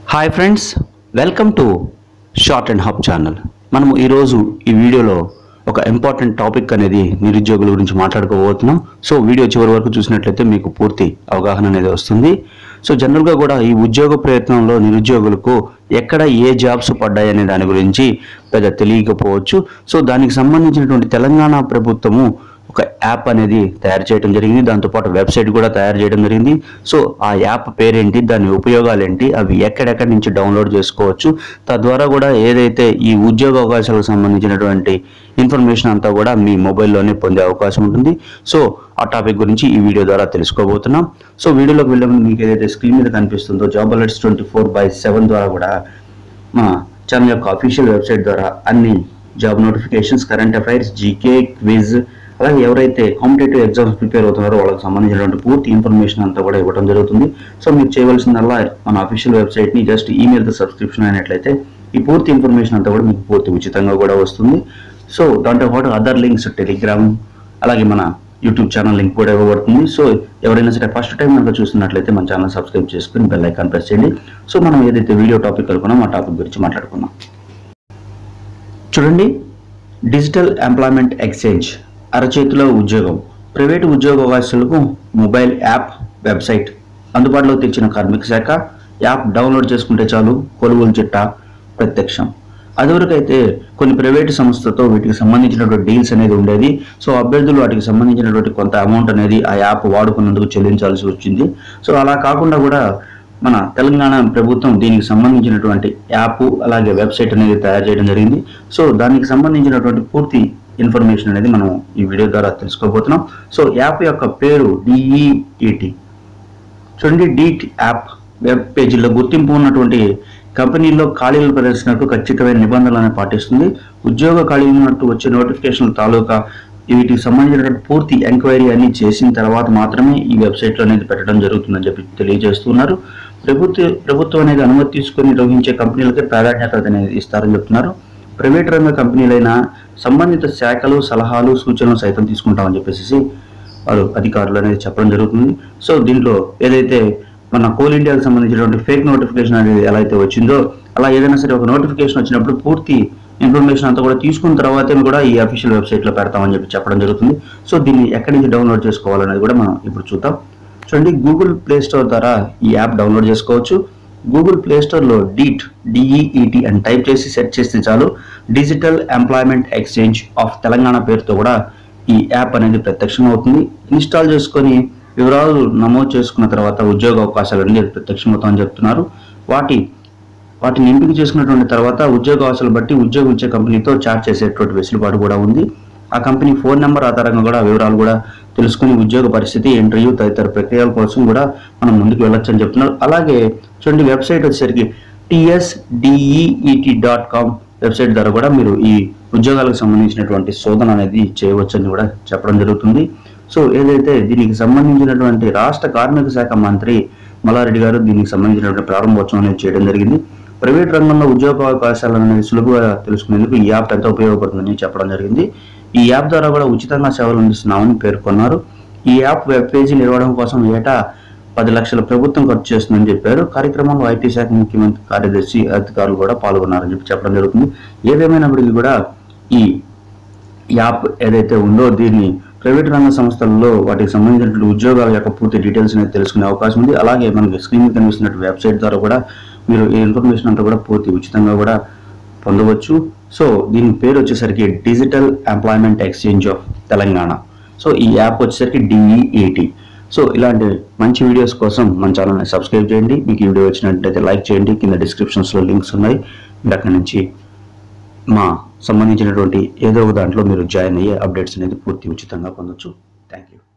hi friends welcome to short and hub channel మనము ఈరోజు ఈ వీడియోలో ఒక ఇంపార్టెంట్ టాపిక్ అనేది నిరుద్యోగుల గురించి మాట్లాడుకోబోతున్నాం సో వీడియో చివరి వరకు చూసినట్లయితే మీకు పూర్తి అవగాహన అనేది వస్తుంది సో జనరల్గా కూడా ఈ ఉద్యోగ ప్రయత్నంలో నిరుద్యోగులకు ఎక్కడ ఏ జాబ్స్ పడ్డాయి అనే దాని గురించి పెద్ద తెలియకపోవచ్చు సో దానికి సంబంధించినటువంటి తెలంగాణ ప్రభుత్వము ఒక యాప్ అనేది తయారు చేయడం జరిగింది దాంతోపాటు వెబ్సైట్ కూడా తయారు చేయడం జరిగింది సో ఆ యాప్ పేరేంటి దాని ఉపయోగాలు ఏంటి అవి ఎక్కడెక్కడి నుంచి డౌన్లోడ్ చేసుకోవచ్చు తద్వారా కూడా ఏదైతే ఈ ఉద్యోగ అవకాశాలకు సంబంధించినటువంటి ఇన్ఫర్మేషన్ అంతా కూడా మీ మొబైల్లోనే పొందే అవకాశం ఉంటుంది సో ఆ టాపిక్ గురించి ఈ వీడియో ద్వారా తెలుసుకోబోతున్నాం సో వీడియోలోకి వెళ్ళే ముందు మీకు ఏదైతే స్క్రీన్ మీద కనిపిస్తుందో job alerts twenty four by seven ద్వారా కూడా మా ఛానల్ యొక్క అఫీషియల్ వెబ్సైట్ ద్వారా అన్ని job notifications current affairs GK quiz అలాగే ఎవరైతే కాంపిటేటివ్ ఎగ్జామ్స్ ప్రిపేర్ అవుతున్నారో వాళ్ళకి సంబంధించినటువంటి పూర్తి ఇన్ఫర్మేషన్ అంతా కూడా ఇవ్వడం జరుగుతుంది సో మీరు చేయవలసిందల్లా మన అఫీషియల్ వెబ్సైట్ని జస్ట్ ఈమెయిల్తో సబ్స్క్రిప్షన్ అయినట్లయితే ఈ పూర్తి ఇన్ఫర్మేషన్ అంతా కూడా మీకు పూర్తి ఉచితంగా కూడా వస్తుంది సో దాంతో పాటు అదర్ లింక్స్ టెలిగ్రామ్ అలాగే మన యూట్యూబ్ ఛానల్ లింక్ కూడా ఇవ్వబడుతుంది సో ఎవరైనా సరే ఫస్ట్ టైం కనుక చూస్తున్నట్లయితే మన ఛానల్ సబ్స్క్రైబ్ చేసుకుని బెల్ ఐకాన్ ప్రెస్ చేయండి సో మనం ఏదైతే వీడియో టాపిక్ అనుకున్నామో ఆ టాపిక్ గురించి మాట్లాడుకుందాం చూడండి డిజిటల్ ఎంప్లాయ్మెంట్ ఎక్స్చేంజ్ అరచేతిలో ఉద్యోగం ప్రైవేటు ఉద్యోగ అవకాశాలకు మొబైల్ యాప్ వెబ్సైట్ అందుబాటులో తెచ్చిన కార్మిక శాఖ యాప్ డౌన్లోడ్ చేసుకుంటే చాలు కొలువుల చిట్టా ప్రత్యక్షం అదివరకు అయితే కొన్ని ప్రైవేటు సంస్థతో వీటికి సంబంధించినటువంటి డీల్స్ అనేది ఉండేది సో అభ్యర్థులు వాటికి సంబంధించినటువంటి కొంత అమౌంట్ అనేది ఆ యాప్ వాడుకున్నందుకు చెల్లించాల్సి వచ్చింది సో అలా కాకుండా కూడా మన తెలంగాణ ప్రభుత్వం దీనికి సంబంధించినటువంటి యాప్ అలాగే వెబ్సైట్ అనేది తయారు చేయడం జరిగింది సో దానికి సంబంధించినటువంటి పూర్తి ఇన్ఫర్మేషన్ అనేది మనం ఈ వీడియో ద్వారా తెలుసుకోబోతున్నాం సో యాప్ యొక్క పేరు డిఈఈటి చూడండి డీట్ యాప్ వెబ్ పేజీలో గుర్తింపు ఉన్నటువంటి కంపెనీల్లో ఖాళీల ప్రదర్శనకు ఖచ్చితమైన నిబంధనలను పాటిస్తుంది ఉద్యోగ ఖాళీలు ఉన్నట్టు వచ్చే నోటిఫికేషన్ తాలూకా వీటికి సంబంధించినటువంటి పూర్తి ఎంక్వైరీ అన్ని చేసిన తర్వాత మాత్రమే ఈ వెబ్సైట్లో అనేది పెట్టడం జరుగుతుందని చెప్పి తెలియజేస్తున్నారు ప్రభుత్వ ప్రభుత్వం అనేది అనుమతి తీసుకొని నిర్వహించే కంపెనీలకే ప్రాధాన్యత అనేది ఇస్తారని చెప్తున్నారు ప్రైవేట్ రంగ కంపెనీలైన సంబంధిత శాఖలు సలహాలు సూచనలు సైతం తీసుకుంటామని చెప్పేసి వారు అధికారులు అనేది చెప్పడం జరుగుతుంది సో దీంట్లో ఏదైతే మన కోల్ ఇండియాకి సంబంధించినటువంటి ఫేక్ నోటిఫికేషన్ అనేది ఎలా అయితే వచ్చిందో అలా ఏదైనా సరే ఒక నోటిఫికేషన్ వచ్చినప్పుడు పూర్తి ఇన్ఫర్మేషన్ అంతా కూడా తీసుకున్న తర్వాతే కూడా ఈ అఫీషియల్ వెబ్సైట్లో పెడతామని చెప్పి చెప్పడం జరుగుతుంది సో దీన్ని ఎక్కడి నుంచి డౌన్లోడ్ చేసుకోవాలనేది కూడా మనం ఇప్పుడు చూద్దాం చూడండి గూగుల్ ప్లే స్టోర్ ద్వారా ఈ యాప్ డౌన్లోడ్ చేసుకోవచ్చు గూగుల్ ప్లే స్టోర్లో డీట్ డిఈఈటి అని టైప్ చేసి సెర్చ్ చేస్తే చాలు digital employment exchange of Telangana పేరుతో కూడా ఈ యాప్ అనేది ప్రత్యక్షం అవుతుంది ఇన్స్టాల్ చేసుకొని వివరాలు నమోదు చేసుకున్న తర్వాత ఉద్యోగ అవకాశాలు అనేది ప్రత్యక్షం అవుతామని చెప్తున్నారు వాటి వాటిని ఎంపిక చేసుకున్నటువంటి తర్వాత ఉద్యోగ అవకాశాలు బట్టి ఉద్యోగం ఇచ్చే కంపెనీతో చార్జ్ చేసేటువంటి వెసులుబాటు కూడా ఉంది ఆ కంపెనీ ఫోన్ నెంబర్ ఆధారంగా కూడా వివరాలు కూడా తెలుసుకుని ఉద్యోగ పరిస్థితి ఇంటర్వ్యూ తదితర ప్రక్రియల కోసం కూడా మనం ముందుకు వెళ్ళొచ్చు అని చెప్తున్నారు అలాగే చూడండి వెబ్సైట్ వచ్చేసరికి టిఎస్డిఈఈటి డాట్ కామ్ వెబ్సైట్ ద్వారా కూడా మీరు ఈ ఉద్యోగాలకు సంబంధించినటువంటి శోధన అనేది చేయవచ్చని కూడా చెప్పడం జరుగుతుంది సో ఏదైతే దీనికి సంబంధించినటువంటి రాష్ట్ర కార్మిక శాఖ మంత్రి మల్లారెడ్డి గారు దీనికి సంబంధించినటువంటి ప్రారంభోత్సవం అనేది చేయడం జరిగింది ప్రైవేట్ రంగంలో ఉద్యోగ అవకాశాలు అనేది సులువుగా తెలుసుకునేందుకు ఈ యాప్ ఎంతో ఉపయోగపడుతుందని చెప్పడం జరిగింది ఈ యాప్ ద్వారా కూడా ఉచితంగా సేవలు అందిస్తున్నామని పేర్కొన్నారు ఈ యాప్ వెబ్ పేజీ నిర్వహణ కోసం ఏటా పది లక్షల ప్రభుత్వం ఖర్చు చేస్తుందని చెప్పారు కార్యక్రమంలో ఐటీ శాఖ ముఖ్యమంత్రి కార్యదర్శి అధికారులు కూడా పాల్గొన్నారని చెప్పి చెప్పడం జరుగుతుంది ఏదేమైనప్పటికీ కూడా ఈ యాప్ ఏదైతే ఉందో దీన్ని ప్రైవేట్ రంగ సంస్థల్లో వాటికి సంబంధించినటువంటి ఉద్యోగాల యొక్క పూర్తి డీటెయిల్స్ అనేది తెలుసుకునే అవకాశం ఉంది అలాగే మనకి స్క్రీన్ మీద కనిపిస్తున్నట్టు వెబ్సైట్ ద్వారా కూడా మీరు ఈ ఇన్ఫర్మేషన్ అంతా కూడా పూర్తి ఉచితంగా కూడా పొందవచ్చు సో దీని పేరు వచ్చేసరికి digital employment exchange of Telangana so ఈ యాప్ వచ్చేసరికి డిఈఏటి సో ఇలాంటి మంచి వీడియోస్ కోసం మన ఛానల్ని సబ్స్క్రైబ్ చేయండి మీకు ఈ వీడియో వచ్చినట్టయితే లైక్ చేయండి కింద డిస్క్రిప్షన్స్లో లింక్స్ ఉన్నాయి మీరు అక్కడి నుంచి మా సంబంధించినటువంటి ఏదో ఒక దాంట్లో మీరు జాయిన్ అయ్యే అప్డేట్స్ అనేది పూర్తి ఉచితంగా పొందొచ్చు థ్యాంక్ యూ